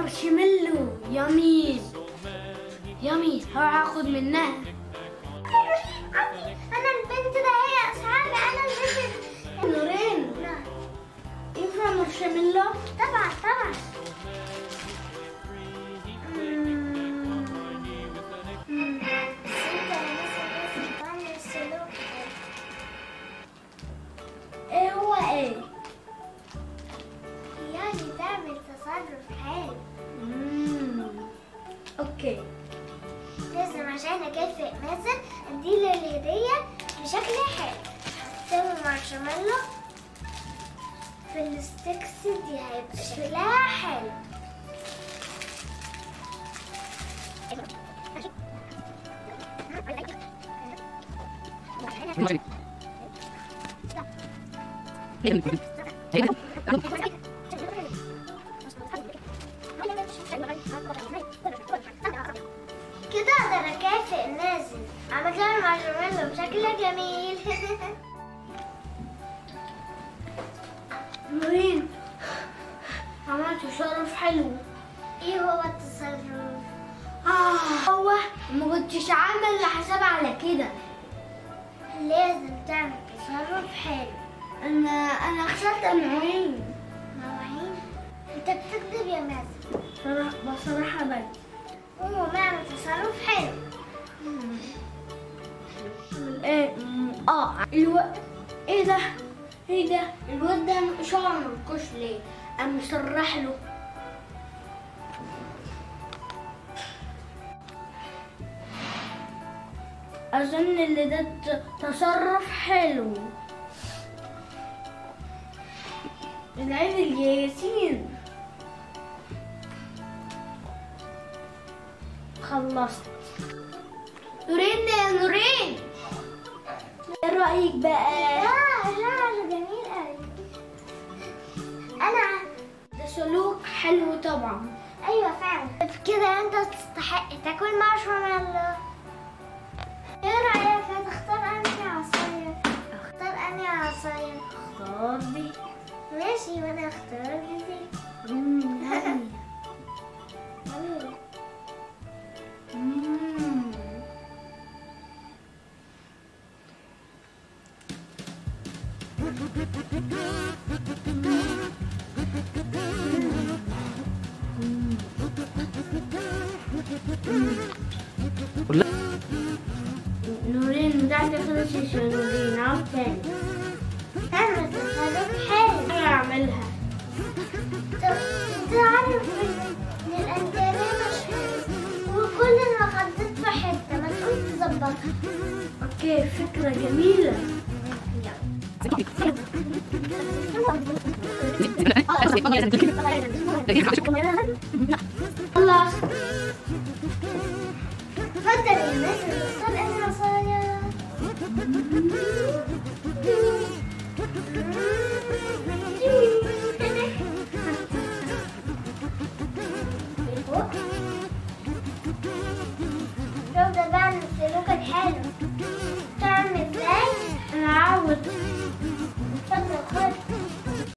مارشميلو يامي يامي هروح اخد منها انا البنت ده هي اصحابي انا البنت نورين نعم. ينفع مارشميلو طبعا طبعا ايه هو ايه يعني تعمل تصرف حلو مم. اوكي لازم عشان اكافئ مازن اديله الهدية بشكل حلو تعمل مارشميلو في الستيكس دي هيبقى شكلها حلو كده اقدر اكافئ مازن عملت له المارشميلو بشكل جميل نورين عملت تصرف حلو ايه هو التصرف آه هو ما كنتش عامل حساب على كده لازم تعمل تصرف حلو انا انا خسرت المعين مواعين انت بتكذب يا مازن صراحة بصراحة بقى قوموا نعمل تصرف حلو ايه مم، اه الو... ايه ده ايه ده الواد ده شعره منكوش ليه قام مسرح له اظن اللي ده ت- تصرف حلو العيد الياسين خلصت نورين يا نورين ايه رأيك بقى؟ لا لا جميل قوي انا ده سلوك حلو طبعا ايوه فعلا كده انت تستحق تاكل مارشميلو ايه رايك هتختار انهي عصايه اختار انهي عصايه اختار دي ماشي وانا اختار دي مم، هني. مم. مم. نورين ده تخلص يا نورين عاوز تاني تعمل تصرف حلو انا اعملها طب انت عارف ان إن الانتريه مش حلو وكل المخدات في حته ما تقوم تظبطها اوكي فكرة جميلة خلاص اتفضل يا ناس اختار انهي عصايه